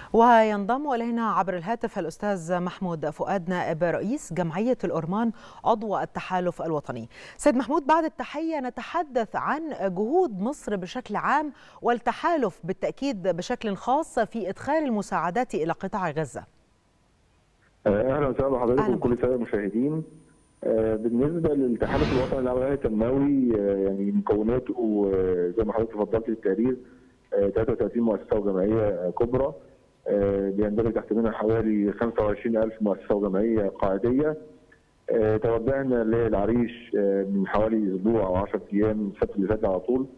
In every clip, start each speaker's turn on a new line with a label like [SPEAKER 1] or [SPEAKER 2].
[SPEAKER 1] وينضم الينا عبر الهاتف الاستاذ محمود فؤاد نائب رئيس جمعيه الأورمان عضو التحالف الوطني. سيد محمود بعد التحيه نتحدث عن جهود مصر بشكل عام والتحالف بالتاكيد بشكل خاص في ادخال المساعدات الى قطاع غزه.
[SPEAKER 2] اهلا وسهلا بحضرتك وكل سنه المشاهدين. بالنسبه للتحالف الوطني العملي التنموي يعني مكوناته زي ما حضرتك تفضلت في التقرير 33 مؤسسه وجمعيه كبرى بيندرج تحت منها حوالي 25000 مؤسسه وجمعيه قاعديه توجهنا للعريش من حوالي اسبوع او 10 ايام السبت اللي فات على طول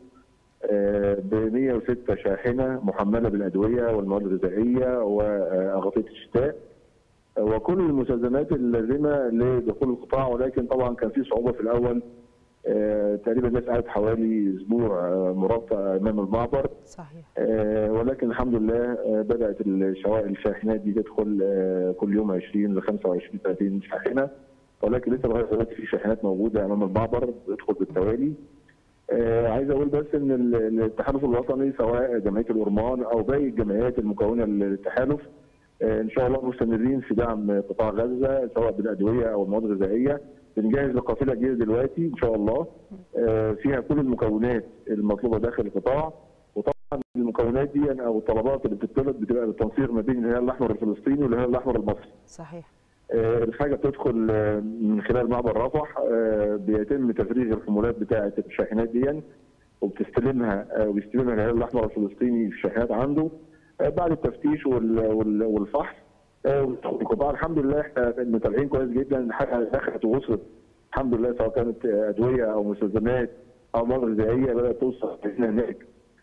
[SPEAKER 2] ب 106 شاحنه محمله بالادويه والمواد الغذائيه واغطيه الشتاء وكل المستلزمات اللازمه لدخول القطاع ولكن طبعا كان في صعوبه في الاول آه تقريبا الناس قعدت حوالي اسبوع آه مرافقه امام المعبر
[SPEAKER 1] صحيح
[SPEAKER 2] آه ولكن الحمد لله آه بدات الشوائع الشاحنات دي تدخل آه كل يوم 20 ل 25 30 شاحنه ولكن لسه لغايه دلوقتي في شاحنات موجوده امام المعبر بتدخل بالتوالي آه عايز اقول بس ان التحالف الوطني سواء جمعيه الأورمان او باقي الجمعيات المكونه للتحالف ان شاء الله مستمرين في دعم قطاع غزه سواء بالادويه او المواد الغذائيه بنجهز لقافله جديده دلوقتي ان شاء الله فيها كل المكونات المطلوبه داخل القطاع وطبعا المكونات دي او الطلبات اللي بتطلب بتبقى بالتنسيق ما بين الهلال الاحمر الفلسطيني والهلال الاحمر المصري.
[SPEAKER 1] صحيح.
[SPEAKER 2] الحاجه بتدخل من خلال معبر رفح بيتم تفريغ الحمولات بتاعه الشاحنات دي وبتستلمها وبيستلمها الهلال الاحمر الفلسطيني في الشاحنات عنده بعد التفتيش والفحص القطاع الحمد لله احنا متابعين كويس جدا الحاجه دخلت ووصلت الحمد لله سواء كانت ادويه او مستلزمات او مواد غذائيه بدات توصل هناك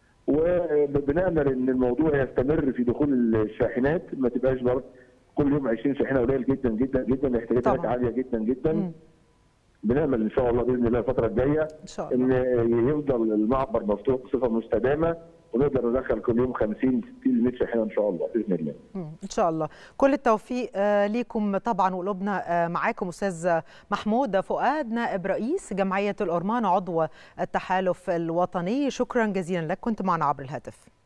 [SPEAKER 2] وبنامل ان الموضوع يستمر في دخول الشاحنات ما تبقاش برضه كل يوم 20 شاحنه قليل جدا جدا جدا احتياجاتها عاليه جدا جدا م. بنامل ان شاء الله باذن الله الفتره الجايه
[SPEAKER 1] ان شاء الله
[SPEAKER 2] ان يفضل المعبر مفتوح بصفه مستدامه ونقدر ندخل كل يوم 50 60 100 شاحنه ان شاء الله باذن الله.
[SPEAKER 1] ان شاء الله، كل التوفيق ليكم طبعا وقلوبنا معاكم استاذ محمود فؤاد نائب رئيس جمعيه الأورمان عضو التحالف الوطني، شكرا جزيلا لك كنت معنا عبر الهاتف.